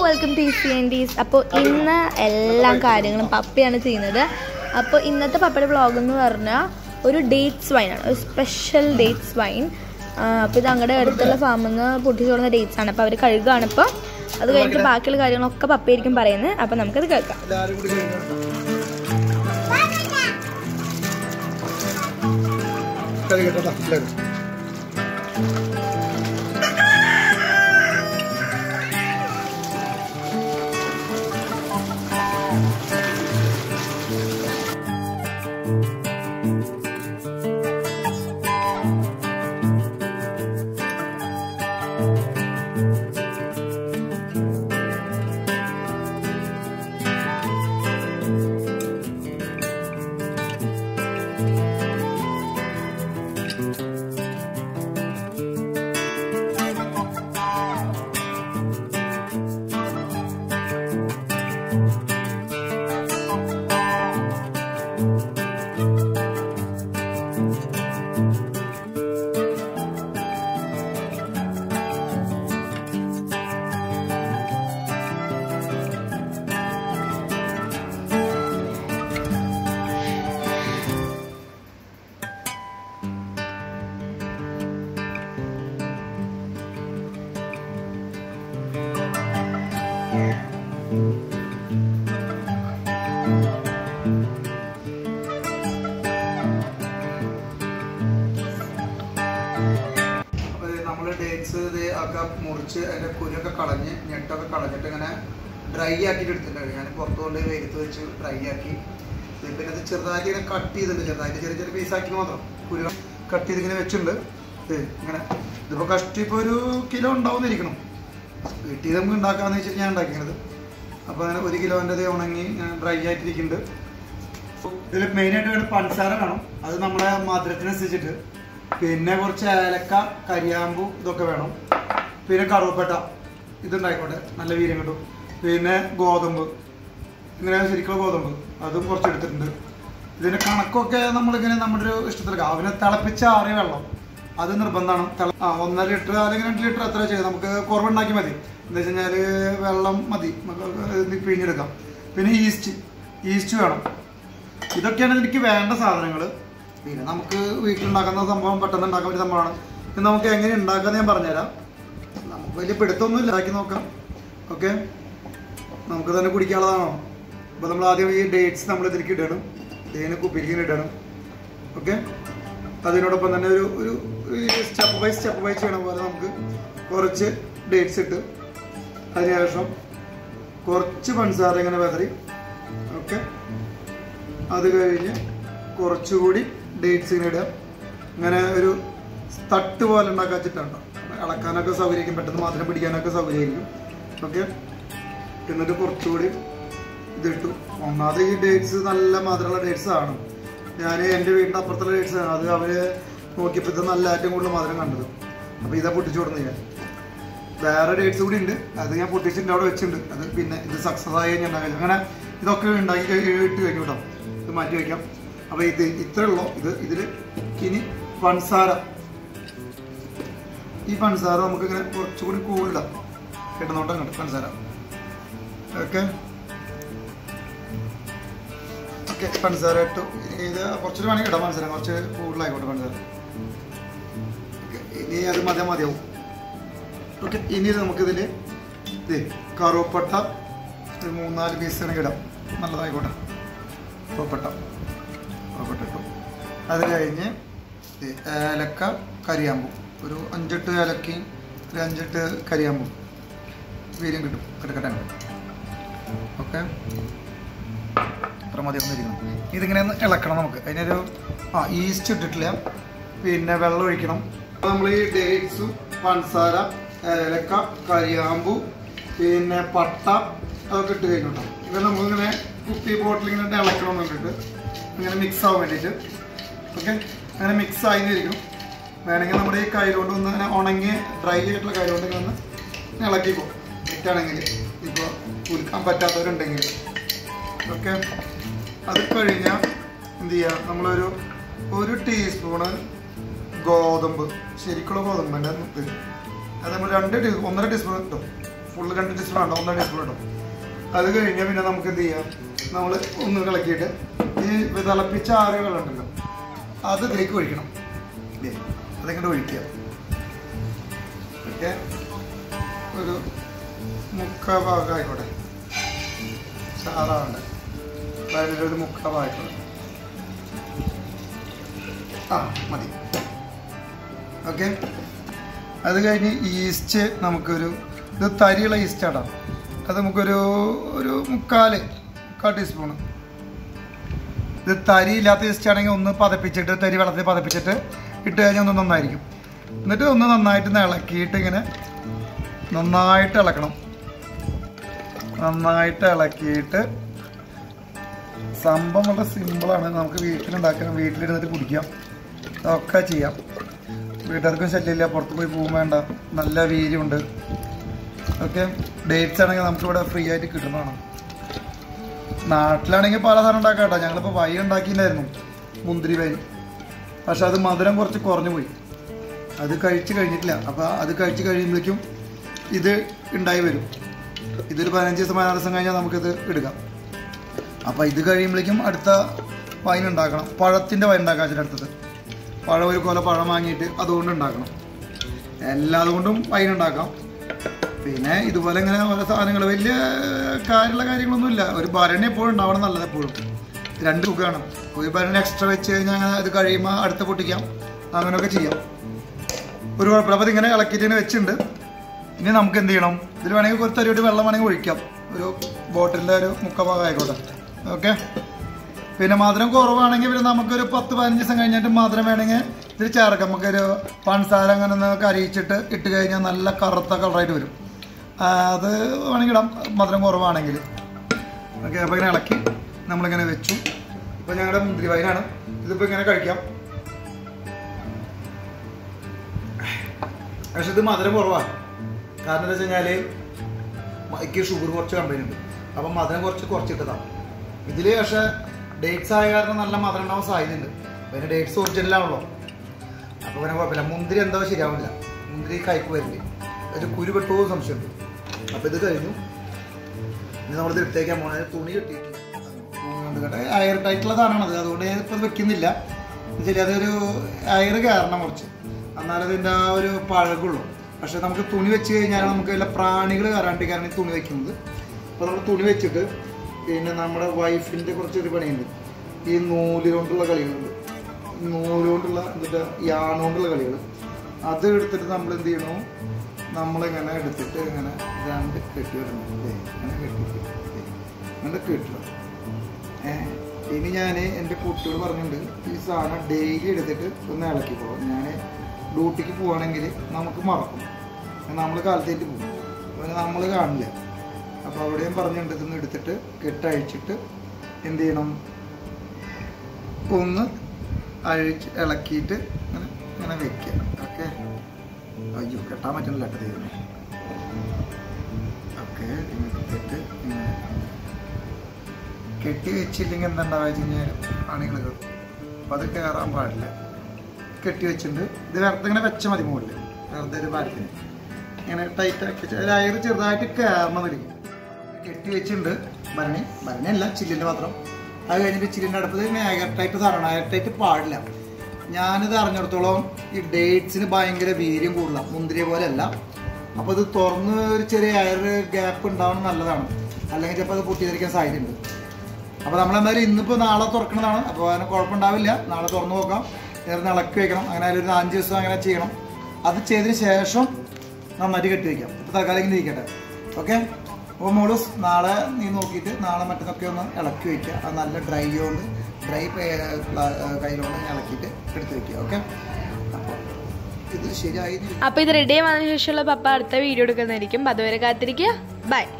welcome to C N Ds അപ്പോൾ ഇന്ന് എല്ലാ കാര്യങ്ങളും പപ്പയാണ് ചെയ്യുന്നത് അപ്പോൾ ഇന്നത്തെ പപ്പയുടെ വ്ളോഗ് എന്ന് പറഞ്ഞാൽ ഒരു ഡേറ്റ്സ് വൈനാണ് ഒരു സ്പെഷ്യൽ ഡേറ്റ്സ് വൈൻ അപ്പോൾ ഇത് അങ്ങടെ അടുത്തുള്ള ഫാമിൽ നിന്ന് പൊട്ടിച്ചു കൊടുക്കുന്ന ഡേറ്റ്സ് ആണ് അപ്പോൾ അവർ കഴുകുകയാണ് ഇപ്പോൾ അത് കഴിഞ്ഞിട്ട് ബാക്കിയുള്ള കാര്യങ്ങളൊക്കെ പപ്പയായിരിക്കും പറയുന്നത് അപ്പോൾ നമുക്കത് കേൾക്കാം എല്ലാവരും കൂടി കഴിക്കട്ടെ എല്ലാവരും നമ്മൾ ഡേറ്റ്സ് ഇത് ഒക്കെ മുറിച്ച് അതിൻ്റെ കുരുക്കെ കളഞ്ഞ് ഞെട്ടൊക്കെ കളഞ്ഞിട്ട് ഇങ്ങനെ ഡ്രൈ ആക്കിയിട്ട് എടുത്തിട്ടുണ്ട് ഞാൻ പുറത്ത് കൊണ്ട് വെയിലത്ത് വെച്ച് ഡ്രൈ ആക്കി ഇത് പിന്നെ ഇത് ചെറുതായിട്ട് ഇങ്ങനെ കട്ട് ചെയ്തിട്ടുണ്ട് ചെറുതായിട്ട് ചെറിയ ചെറിയ പീസാക്കി മാത്രം കുരു കട്ട് ചെയ്ത് ഇങ്ങനെ വെച്ചിട്ടുണ്ട് ഇത് ഇങ്ങനെ ഇതിപ്പോൾ കഷ്ടി ഇപ്പോൾ ഒരു കിലോ ഉണ്ടാവുന്നിരിക്കണം വീട്ടിൽ നമുക്ക് ഉണ്ടാക്കാമെന്ന് വെച്ചിട്ട് ഞാൻ ഉണ്ടാക്കിയത് അപ്പോൾ അങ്ങനെ ഒരു കിലോൻ്റെ ഉണങ്ങി ഡ്രൈ ആയിട്ടിരിക്കുന്നുണ്ട് ഇതിൽ മെയിനായിട്ട് വേണം പഞ്ചസാര വേണം അത് നമ്മുടെ മധുരത്തിനനുസരിച്ചിട്ട് പിന്നെ കുറച്ച് ഏലക്ക കരിയാമ്പു ഇതൊക്കെ വേണം പിന്നെ കറുവപ്പട്ട ഇതുണ്ടായിക്കോട്ടെ നല്ല വീര്യം കിട്ടും പിന്നെ ഗോതമ്പ് ഇങ്ങനെ ശരിക്കുള്ള ഗോതമ്പ് അതും കുറച്ച് എടുത്തിട്ടുണ്ട് ഇതിന്റെ കണക്കൊക്കെ നമ്മളിങ്ങനെ നമ്മുടെ ഒരു ഇഷ്ടത്തിൽ അവനെ തിളപ്പിച്ച ആറിയ വെള്ളം അത് നിർബന്ധമാണ് തിള ആ ഒന്നര ലിറ്റർ അല്ലെങ്കിൽ രണ്ട് ലിറ്റർ അത്ര ചെയ്ത് നമുക്ക് കുറവുണ്ടാക്കി മതി എന്താ വെച്ച് കഴിഞ്ഞാൽ വെള്ളം മതി നമുക്ക് ഇത് പിഴിഞ്ഞെടുക്കാം പിന്നെ ഈസ്റ്റ് ഈസ്റ്റ് വേണം ഇതൊക്കെയാണ് എനിക്ക് വേണ്ട സാധനങ്ങൾ പിന്നെ നമുക്ക് വീട്ടിലുണ്ടാക്കുന്ന സംഭവം പെട്ടെന്ന് ഉണ്ടാക്കാൻ പറ്റിയ സംഭവമാണ് ഇത് നമുക്ക് എങ്ങനെ ഉണ്ടാക്കാന്ന് ഞാൻ പറഞ്ഞുതരാം നമുക്ക് വലിയ പിടുത്തമൊന്നും ഇല്ല ഉണ്ടാക്കി നോക്കാം ഓക്കെ നമുക്ക് തന്നെ കുടിക്കാനുള്ളതാണോ അപ്പോൾ നമ്മൾ ആദ്യം ഈ ഡേറ്റ്സ് നമ്മൾ ഇതിലേക്ക് ഇടണം ഇതിന് കുപ്പിലേക്ക് ഇടണം ഓക്കെ അതിനോടൊപ്പം തന്നെ ഒരു ഒരു സ്റ്റെപ്പ് ബൈ സ്റ്റെപ്പ് ബൈ ചെയ്യണ പോലെ നമുക്ക് കുറച്ച് ഡേറ്റ്സ് ഇട്ട് അതിനുശേഷം കുറച്ച് പഞ്ചസാര ഇങ്ങനെ വെതറി ഓക്കെ അത് കഴിഞ്ഞ് കുറച്ചുകൂടി ഡേറ്റ്സ് ഇങ്ങനെ ഇടുക ഇങ്ങനെ ഒരു തട്ട് പോലെ ഉണ്ടാക്കാൻ വെച്ചിട്ടുണ്ട് ഇളക്കാനൊക്കെ സൗകര്യമായിരിക്കും പെട്ടെന്ന് മാത്രം പിടിക്കാനൊക്കെ സൗകര്യമായിരിക്കും ഓക്കെ എന്നിട്ട് കുറച്ചുകൂടി ഇതിട്ടു ഒന്നാമത് ഈ ഡേറ്റ്സ് നല്ല മധുരമുള്ള ഡേറ്റ്സ് ആണ് ഞാൻ എൻ്റെ വീടിൻ്റെ അപ്പുറത്തുള്ള ഡേറ്റ്സ് ആണ് അത് അവർ നോക്കിയപ്പോൾ ഇത് നല്ല ഏറ്റവും കൂടുതൽ മധുരം കണ്ടത് അപ്പോൾ ഇതാ പൊട്ടിച്ചു കൊടുക്കുന്നത് ഞാൻ വേറെ ഡേറ്റ്സ് കൂടി ഉണ്ട് അത് ഞാൻ പൊട്ടിച്ചിട്ട് അവിടെ വെച്ചിട്ടുണ്ട് അത് പിന്നെ ഇത് സക്സസ് ആയി ഞാൻ ഉണ്ടാക്കി അങ്ങനെ ഇതൊക്കെ ഉണ്ടാക്കി കഴി- ഇട്ട് കഴിഞ്ഞു കേട്ടോ ഇത് മാറ്റി വയ്ക്കാം അപ്പോൾ ഇത് ഇത്രേ ഉള്ളൂ ഇത് ഇതിൽ ഇനി പഞ്ചസാര ഈ പഞ്ചസാര നമുക്ക് ഇങ്ങനെ കുറച്ചുകൂടി കൂടിടാം കിട്ടുന്നോട്ടം കണ്ടു പഞ്ചസാര ഓക്കെ ഓക്കെ പഞ്ചസാര ഇട്ടു ഇനി ഇത് കുറച്ചൊരു വേണമെങ്കിൽ ഇടാം പഞ്ചസാര കുറച്ച് കൂടുതലായിക്കോട്ടെ പഞ്ചസാര Okay, ഇനി അത് മതി മതിയാവും ഓക്കെ ഇനി നമുക്കിതിൽ ഇത് കറുവപ്പട്ട ഒരു മൂന്നാല് പീസ് ആണെങ്കിൽ ഇടാം നല്ലതായിക്കോട്ടെ കറുവപ്പട്ട കറുവപ്പട്ട ഇട്ടു അത് കഴിഞ്ഞ് ഇത് ഏലക്ക കരിയാമ്പു ഒരു അഞ്ചെട്ട് ഏലക്കയും ഒരു അഞ്ചെട്ട് കരിയാമ്പും വീര്യം കിട്ടും കിടക്കട്ടെ ഓക്കെ അത്ര മതി ഒന്നിരിക്കണം ഇതിങ്ങനെ ഒന്ന് ഇളക്കണം നമുക്ക് അതിനൊരു ആ ഈസ്റ്റ് ഇട്ടിട്ടില്ല പിന്നെ വെള്ളം ഒഴിക്കണം നമ്മൾ ഈ ഡേറ്റ്സും പഞ്ചസാര ഏലക്ക കരിയാമ്പു പിന്നെ പട്ട അതൊക്കെ ഇട്ട് കഴിഞ്ഞിട്ടോ ഇത് നമുക്കിങ്ങനെ കുപ്പി ബോട്ടിൽ ഇങ്ങനെ ഇളക്കണം വേണ്ടിയിട്ട് ഇങ്ങനെ മിക്സ് ആവാൻ വേണ്ടിയിട്ട് ഓക്കെ അങ്ങനെ മിക്സ് ആയിരിക്കും വേണമെങ്കിൽ നമ്മുടെ ഈ കയ്യിലോണ്ട് ഒന്ന് അങ്ങനെ ഉണങ്ങി ഡ്രൈ ആയിട്ടുള്ള കയ്യിലോണ്ട് ഇങ്ങനെ ഒന്ന് ഇളക്കിക്കോ തെറ്റാണെങ്കിൽ ഇപ്പോൾ കുലുക്കാൻ പറ്റാത്തവരുണ്ടെങ്കിൽ ഓക്കെ അത് കഴിഞ്ഞാൽ എന്ത് ചെയ്യുക നമ്മളൊരു ഒരു ടീസ്പൂണ് ഗോതമ്പ് ശരിക്കുള്ള ഗോതമ്പിൻ്റെ ഇത് അത് നമ്മൾ രണ്ട് ടീ ഒന്നര ടീസ്പൂൺ കിട്ടും ഫുള്ള് രണ്ട് ടീസ്പൂൺ ഉണ്ടോ ഒന്നര ടീസ്പൂൺ ഉണ്ടോ അത് കഴിഞ്ഞാൽ പിന്നെ നമുക്ക് എന്ത് ചെയ്യാം നമ്മൾ ഒന്ന് കളക്കിയിട്ട് ഈ തിളപ്പിച്ച ആറ് വെള്ളം ഉണ്ടല്ലോ അത് ഇതിലേക്ക് ഒഴിക്കണം ഇല്ലേ അതിങ്ങോട്ട് ഒഴിക്കുക ഓക്കെ ഒരു മുക്കാ ഭാഗം ആയിക്കോട്ടെ സാറാവുണ്ട് ഒരു മുക്കാ ഭാഗം ആയിക്കോട്ടെ ആ മതി ഓക്കെ അത് കഴിഞ്ഞ് ഈസ്റ്റ് നമുക്കൊരു ഇത് തരിയുള്ള ഈസ്റ്റ് ആടാം അത് നമുക്കൊരു ഒരു മുക്കാൽ മുക്കാൽ ടീസ്പൂണ് ഇത് തരി ഇല്ലാത്ത ഈസ്റ്റ് ആണെങ്കിൽ ഒന്ന് പതപ്പിച്ചിട്ട് തരി വെള്ളത്തിൽ പതപ്പിച്ചിട്ട് ഇട്ട് കഴിഞ്ഞാൽ ഒന്ന് നന്നായിരിക്കും എന്നിട്ട് ഒന്ന് നന്നായിട്ട് ഒന്ന് ഇളക്കിയിട്ട് ഇങ്ങനെ നന്നായിട്ട് ഇളക്കണം നന്നായിട്ട് ഇളക്കിയിട്ട് സംഭവം വളരെ സിമ്പിളാണ് നമുക്ക് വീട്ടിലുണ്ടാക്കാം വീട്ടിലിരുന്നിട്ട് കുടിക്കാം ഒക്കെ ചെയ്യാം വീട്ടുകാർക്കും ശല്യമില്ല പുറത്ത് പോയി പോകും വേണ്ട നല്ല വീര്യമുണ്ട് ഓക്കെ ഡേറ്റ്സ് ആണെങ്കിൽ നമുക്കിവിടെ ഫ്രീ ആയിട്ട് കിട്ടുന്നതാണ് നാട്ടിലാണെങ്കിൽ പല സാധനം ഉണ്ടാക്കാം കേട്ടോ ഞങ്ങളിപ്പോൾ വൈ ഉണ്ടാക്കിയിട്ടുണ്ടായിരുന്നു മുന്തിരി വൈൻ പക്ഷെ അത് മധുരം കുറച്ച് കുറഞ്ഞു പോയി അത് കഴിച്ച് കഴിഞ്ഞിട്ടില്ല അപ്പോൾ അത് കഴിച്ച് കഴിയുമ്പോഴേക്കും ഇത് ഉണ്ടായി വരും ഇതൊരു പതിനഞ്ച് ദിവസം പതിനാറ് ദിവസം കഴിഞ്ഞാൽ നമുക്കിത് എടുക്കാം അപ്പോൾ ഇത് കഴിയുമ്പോഴേക്കും അടുത്ത വൈൻ ഉണ്ടാക്കണം പഴത്തിൻ്റെ വൈൻ ഉണ്ടാക്കാൻ വെച്ചിട്ട് അടുത്തത് പഴം ഒരു കൊല പഴം വാങ്ങിയിട്ട് അതുകൊണ്ട് ഉണ്ടാക്കണം എല്ലാതും കൊണ്ടും വൈൻ ഉണ്ടാക്കാം പിന്നെ ഇതുപോലെ ഇങ്ങനെ ഓരോ സാധനങ്ങൾ വലിയ കാര്യമുള്ള കാര്യങ്ങളൊന്നുമില്ല ഒരു ഭരണി എപ്പോഴും ഉണ്ടാവണം നല്ലത് എപ്പോഴും രണ്ട് സുഖമാണ് ഒരു ഭരണി എക്സ്ട്രാ വെച്ച് കഴിഞ്ഞാൽ ഇത് കഴിയുമ്പോൾ അടുത്ത പൊട്ടിക്കാം അങ്ങനെയൊക്കെ ചെയ്യാം ഒരു കുഴപ്പമില്ല അപ്പോൾ ഇതിങ്ങനെ ഇളക്കിയിട്ട് ഇങ്ങനെ വെച്ചിട്ടുണ്ട് ഇനി നമുക്ക് എന്ത് ചെയ്യണം ഇതിൽ വേണമെങ്കിൽ കുറച്ച് തരിയോട്ട് വെള്ളം വേണമെങ്കിൽ ഒഴിക്കാം ഒരു ബോട്ടിലിൻ്റെ ഒരു മുക്കഭാഗം ആയിക്കോട്ടെ ഓക്കെ പിന്നെ മധുരം കുറവാണെങ്കിൽ പിന്നെ നമുക്കൊരു പത്ത് പതിനഞ്ച് ദിവസം കഴിഞ്ഞിട്ട് മധുരം വേണമെങ്കിൽ ഇതിൽ ചേർക്കാം നമുക്കൊരു പഞ്ചസാര അങ്ങനെ ഒന്ന് കരിയിച്ചിട്ട് ഇട്ട് കഴിഞ്ഞാൽ നല്ല കറുത്ത കളറായിട്ട് വരും ആ, അത് വേണമെങ്കിൽ ഇടാം മധുരം കുറവാണെങ്കിൽ ഓക്കെ അപ്പോൾ ഇങ്ങനെ ഇളക്കി നമ്മളിങ്ങനെ വെച്ചു ഇപ്പോൾ ഞങ്ങളുടെ മുന്തിരി വൈനാണ് ഇതിപ്പോൾ ഇങ്ങനെ കഴിക്കാം പക്ഷെ ഇത് മധുരം കുറവാണ് കാരണം എന്താ വെച്ച് കഴിഞ്ഞാൽ എനിക്ക് ഷുഗർ കുറച്ച് കംപ്ലൈൻറ്റ് ഉണ്ട് അപ്പം മധുരം കുറച്ച് കുറച്ചിട്ടതാണ് ഇതിൽ പക്ഷേ ഡേറ്റ്സ് ആയ കാരണം നല്ല മധുരം ഉണ്ടാവാൻ സാധ്യതയുണ്ട് പിന്നെ ഡേറ്റ്സ് ഒറിജിനലാണല്ലോ അപ്പോൾ പിന്നെ കുഴപ്പമില്ല മുന്തിരി എന്തോ ശരിയാവില്ല മുന്തിരി കയ്പ് വരില്ല ഒരു കുരു പെട്ടോ സംശയമുണ്ട് അപ്പോൾ ഇത് കഴിഞ്ഞു ഇനി നമ്മളിത് എടുത്തേക്കാൻ പോണത് തുണി കിട്ടിയിട്ടില്ല അയർ ടൈറ്റുള്ള സാധനമാണ് അത് അതുകൊണ്ട് ഞാൻ ഇപ്പോൾ വെക്കുന്നില്ല ശരി അതൊരു അയർ കയറണം കുറച്ച് എന്നാലും അതിൻ്റെ ആ ഒരു പഴകുള്ളൂ പക്ഷെ നമുക്ക് തുണി വെച്ച് കഴിഞ്ഞാൽ നമുക്ക് എല്ലാ പ്രാണികൾ കയറാണ്ടിരിക്കാനാണ് ഈ തുണി വെക്കുന്നത് അപ്പോൾ നമ്മൾ തുണി വെച്ചിട്ട് പിന്നെ നമ്മുടെ വൈഫിൻ്റെ കുറച്ചൊരു പണിയുണ്ട് ഈ നൂല് കൊണ്ടുള്ള കളികളുണ്ട് നൂല് കൊണ്ടുള്ള എന്നിട്ട് യാൺ കൊണ്ടുള്ള കളികൾ അത് എടുത്തിട്ട് നമ്മൾ എന്ത് ചെയ്യണു നമ്മളിങ്ങനെ എടുത്തിട്ട് ഇങ്ങനെ രണ്ട് കെട്ടി വിടണം ദേ, ഇങ്ങനെ കെട്ടിട്ട് ദേ, ഇങ്ങനെ കെട്ടണം ഏഹ് ഇനി ഞാൻ എൻ്റെ കുട്ടിയോട് പറഞ്ഞിട്ടുണ്ട് ഈ സാധനം ഡെയിലി എടുത്തിട്ട് ഒന്ന് ഇളക്കിക്കോളൂ ഞാൻ ഡ്യൂട്ടിക്ക് പോവാണെങ്കിൽ നമുക്ക് മറക്കും നമ്മൾ കാലത്തേറ്റ് പോകും പിന്നെ നമ്മൾ കാണില്ല അപ്പോൾ അവിടെയും പറഞ്ഞിട്ടുണ്ട് ഇതൊന്ന് എടുത്തിട്ട് കെട്ടഴിച്ചിട്ട് എന്ത് ചെയ്യണം ഒന്ന് അഴിച്ച് ഇളക്കിയിട്ട് ഇങ്ങനെ ഇങ്ങനെ വെക്കുക ഓക്കെ അയ്യോ കെട്ടാൻ പറ്റുന്നില്ല കേട്ടോ ദൈവമേ ഓക്കെ എടുത്തിട്ട് ഇങ്ങനെ കെട്ടി വെച്ചില്ലെങ്കിൽ എന്താണ്ടാവുക വെച്ച് കഴിഞ്ഞാൽ ആണികൾ കയറും അപ്പം അത് കയറാൻ പാടില്ല കെട്ടി വെച്ചിട്ടുണ്ട് ഇത് വെറുതെ ഇങ്ങനെ വെച്ച മതി മുകളിൽ വെറുതെ ഒരു പാരത്തിന് ഇങ്ങനെ ടൈറ്റ് ആക്കി വെച്ച് അതിൽ അയർ ചെറുതായിട്ട് കയറണം വരും കെട്ടി വെച്ചിട്ടുണ്ട് ഭരണി ഭരണിയല്ല ചില്ലിൻ്റെ മാത്രം അത് കഴിഞ്ഞിട്ട് ചില്ലിൻ്റെ അടുപ്പത് ഇങ്ങനെ എയർ ടൈറ്റ് സാധനമാണ് എയർ ടൈറ്റ് പാടില്ല ഞാനിത് അറിഞ്ഞിടത്തോളം ഈ ഡേറ്റ്സിന് ഭയങ്കര വീര്യം കൂടുതലാണ് മുന്തിരിയെ പോലെ അല്ല അപ്പോൾ ഇത് തുറന്ന് ഒരു ചെറിയ എയർ ഗ്യാപ്പ് ഉണ്ടാവണം നല്ലതാണ് അല്ലെങ്കിൽ ചിലപ്പോൾ അത് പൊട്ടിയിരിക്കാൻ സാധ്യതയുണ്ട് അപ്പോൾ നമ്മളെന്തായാലും ഇന്നിപ്പോൾ നാളെ തുറക്കുന്നതാണ് അപ്പോൾ അതിന് കുഴപ്പമുണ്ടാവില്ല നാളെ തുറന്നു നോക്കാം നേർന്ന് ഇളക്കി വെക്കണം അങ്ങനെ അതിൽ ഒരു അഞ്ച് ദിവസം അങ്ങനെ ചെയ്യണം അത് ചെയ്തതിന് ശേഷം നന്നായിട്ട് കെട്ടി വയ്ക്കാം ഇപ്പോൾ തൽക്കാലം ഇങ്ങനെ ഇരിക്കട്ടെ ഓക്കെ അപ്പോൾ മോളൂസ് നാളെ നീ നോക്കിയിട്ട് നാളെ മറ്റന്നൊക്കെ ഒന്ന് ഇളക്കി വയ്ക്കുക അത് നല്ല ഡ്രൈ കൊണ്ട് ഡ്രൈ കയ്യിലോണ്ട് ഇളക്കിയിട്ട് എടുത്ത് വയ്ക്കുക ഓക്കെ അപ്പോൾ ഇത് ശരിയായി അപ്പോൾ ഇത് റെഡി ആയി വന്നതിന് ശേഷമുള്ള പപ്പ അടുത്ത വീഡിയോ എടുക്കുന്നതായിരിക്കും അപ്പോൾ അതുവരെ കാത്തിരിക്കുക ബൈ